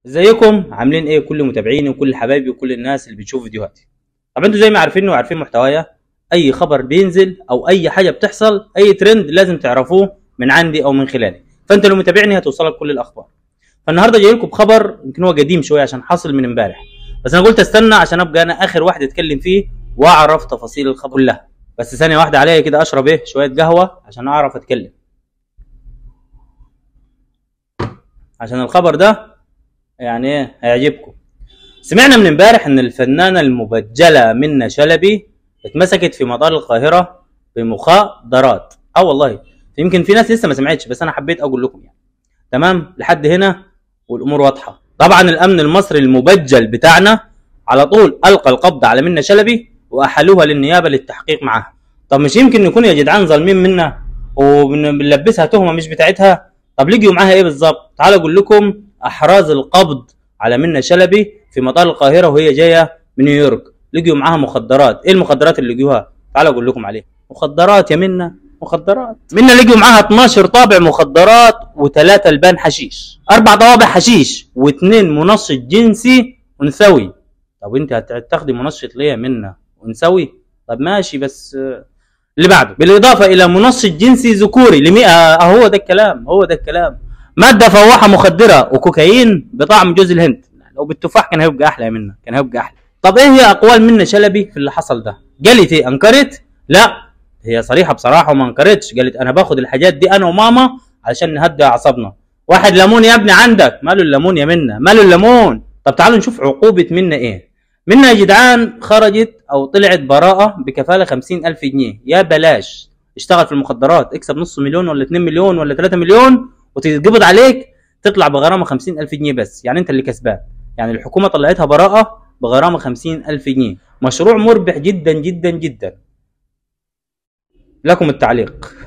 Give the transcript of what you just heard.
ازيكم عاملين ايه كل متابعيني وكل حبايبي وكل الناس اللي بتشوف فيديوهاتي طب انتوا زي ما عارفين وعارفين محتوايا اي خبر بينزل او اي حاجه بتحصل اي ترند لازم تعرفوه من عندي او من خلالي فانت لو متابعني هتوصلك كل الاخبار فالنهارده جاي لكم بخبر يمكن هو قديم شويه عشان حاصل من امبارح بس انا قلت استنى عشان ابقى انا اخر واحد اتكلم فيه واعرف تفاصيل الخبر كلها بس ثانيه واحده عليا كده اشرب ايه شويه قهوه عشان اعرف اتكلم عشان الخبر ده يعني ايه هيعجبكم سمعنا من امبارح ان الفنانه المبجله منى شلبي اتمسكت في مطار القاهره بمخدرات اه والله يمكن في ناس لسه ما سمعتش بس انا حبيت اقول لكم يعني تمام لحد هنا والامور واضحه طبعا الامن المصري المبجل بتاعنا على طول القى القبض على منى شلبي واحالوها للنيابه للتحقيق معاها طب مش يمكن نكون يا جدعان ظالمين منا وبنلبسها تهمه مش بتاعتها طب لقيوا معاها ايه بالظبط تعالوا اقول لكم احراز القبض على منى شلبي في مطار القاهره وهي جايه من نيويورك لقيوا معاها مخدرات ايه المخدرات اللي لقيوها تعالوا اقول لكم عليها مخدرات يا منى مخدرات منى لقيوا معاها 12 طابع مخدرات وثلاثه البان حشيش اربع طوابع حشيش واثنين منشط جنسي انثوي طب انت هتاخدي منشط ليه يا منى انثوي طب ماشي بس اللي بعده بالاضافه الى منشط جنسي ذكوري ل 100 هو ده الكلام هو ده الكلام ماده فواحه مخدره وكوكايين بطعم جوز الهند لو بالتفاح كان هيبقى احلى منه كان هيبقى احلى طب ايه هي اقوال منى شلبي في اللي حصل ده قالت ايه انكرت لا هي صريحه بصراحه وما انكرتش قالت انا باخد الحاجات دي انا وماما علشان نهدي اعصابنا واحد ليمون يا ابني عندك ماله الليمون يا منى ماله الليمون طب تعالوا نشوف عقوبه منى ايه منى يا جدعان خرجت او طلعت براءه بكفاله خمسين الف جنيه يا بلاش اشتغل في المخدرات اكسب نص مليون ولا 2 مليون ولا 3 مليون وتتقبض عليك تطلع بغرامه 50 الف جنيه بس يعني انت اللي كسبان يعني الحكومه طلعتها براءه بغرامه 50 الف جنيه مشروع مربح جدا جدا جدا لكم التعليق